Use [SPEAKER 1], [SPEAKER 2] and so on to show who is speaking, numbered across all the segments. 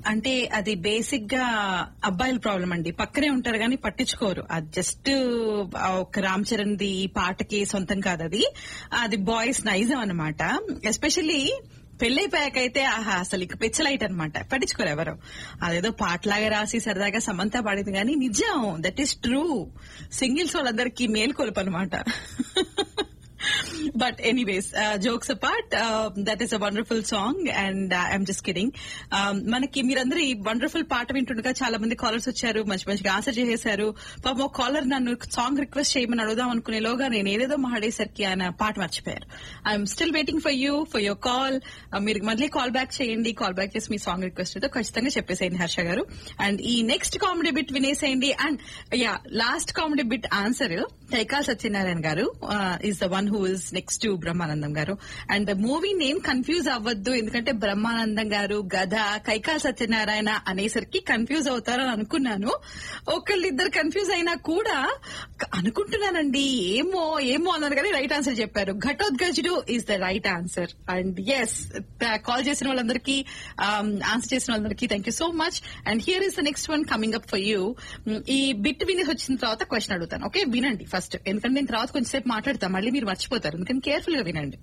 [SPEAKER 1] అంటే అది బేసిక్ గా అబ్బాయిల ప్రాబ్లం అండి పక్కనే ఉంటారు కానీ పట్టించుకోరు అది జస్ట్ ఒక రామ్ చరణ్ ది ఈ పాటకి సొంతం కాదు అది అది బాయ్స్ నైజం అన్నమాట ఎస్పెషల్లీ పెళ్ళైపోయాకైతే ఆహా అసలు ఇక పిచ్చలైట్ అనమాట పట్టించుకోరు ఎవరు అదేదో పాటలాగా రాసి సరదాగా సమంత పాడింది కానీ నిజం దట్ ఈస్ ట్రూ సింగిల్స్ వాళ్ళందరికీ మేల్కొలుపు అనమాట but anyways jokes apart that is a wonderful song and I'm just kidding మనకి మీరందరూ ఈ వండర్ఫుల్ పాట వింటుండగా చాలా మంది కాలర్స్ వచ్చారు మంచి మంచిగా ఆన్సర్ చేసేశారు పాపం ఒక కాలర్ నన్ను సాంగ్ రిక్వెస్ట్ చేయమని అడుగుదాం అనుకునేలోగా నేను ఏదేదో మాడేసరికి ఆయన పాట మర్చిపోయారు I'm still waiting for you for your call మీరు మళ్ళీ కాల్ బ్యాక్ చేయండి కాల్ బ్యాక్ చేసి మీ సాంగ్ రిక్వెస్ట్ ఏదో ఖచ్చితంగా చెప్పేసేయండి హర్ష గారు అండ్ ఈ నెక్స్ట్ కామెడీ బిట్ వినేసేయండి and yeah last comedy bit answer Kaikala Satyanarayana garu is the one who is next to Brahmanandam garu and movie name confuse అవ్వద్దు ఎందుకంటే బ్రహ్మానందం గారు గద కైకాల్ సత్యనారాయణ అనేసరికి కన్ఫ్యూజ్ అవుతారని అనుకున్నాను ఒకళ్ళిద్దరు కన్ఫ్యూజ్ అయినా కూడా క- అనుకుంటున్నానండి ఏమో ఏమో అన్నారు కానీ రైట్ ఆన్సర్ చెప్పారు Ghatotkachudu is the right answer and yes call చేసిన వాళ్ళందరికీ ఆన్సర్ చేసిన వాళ్ళందరికీ thank you so much and here is the next one coming up for you ఈ బిట్ విని వచ్చిన తర్వాత క్వశ్చన్ అడుగుతాను ఓకే వినండి ఫస్ట్ ఎందుకంటే నేను తర్వాత కొంచెంసేపు మాట్లాడతాను మళ్ళీ మీరు మర్చిపోతారు ఎందుకంటే కేర్ఫుల్ గా వినండి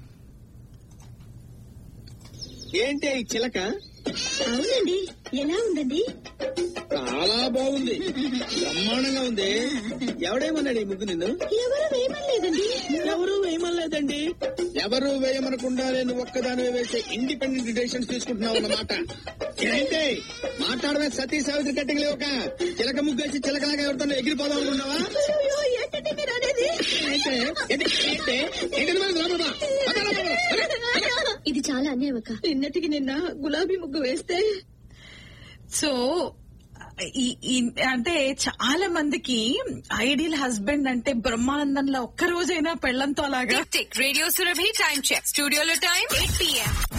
[SPEAKER 2] ఏంటి ఈ చిలక
[SPEAKER 3] అవునండి ఎలా ఉందండి
[SPEAKER 2] చాలా బాగుంది బ్రహ్మాండంగా ఉంది ఎవడేమన్నాడు ఈ ముగ్గు నిన్ను
[SPEAKER 3] ఎవరు వేయమలేదండి
[SPEAKER 2] ఎవరు వేయమనలేదండి ఎవరు వేయమనకుండా నేను ఒక్కదాని వేసే ఇండిపెండెంట్ డెసిషన్స్ తీసుకుంటున్నావు అన్నమాట ఏంటి మాట్లాడమే సతీ సావిత్రి కట్టికి లేవుక చిలక ముగ్గేసి చిలకలాగా ఎవరితో ఎగిరిపోదాం అనుకున్నావా
[SPEAKER 3] అయ్యో, ఏంటండి మీరు అనేది
[SPEAKER 2] ఏంటి? ఏంటి? ఏంటి? ఏంటి నువ్వు లోపల? పద లోపల. అరే,
[SPEAKER 3] ఇది చాలా అన్యాయం అక్క నిన్నటికి నిన్న గులాబీ ముగ్గు వేస్తే
[SPEAKER 1] సో ఈ- ఈ- అంటే చాలా మందికి ఐడియల్ హస్బెండ్ అంటే బ్రహ్మానందంలో ఒక్క రోజైనా పెళ్లంతో అలాగా
[SPEAKER 4] Tick Tick Radio Surabhi time check. Studio lo time 8 p.m.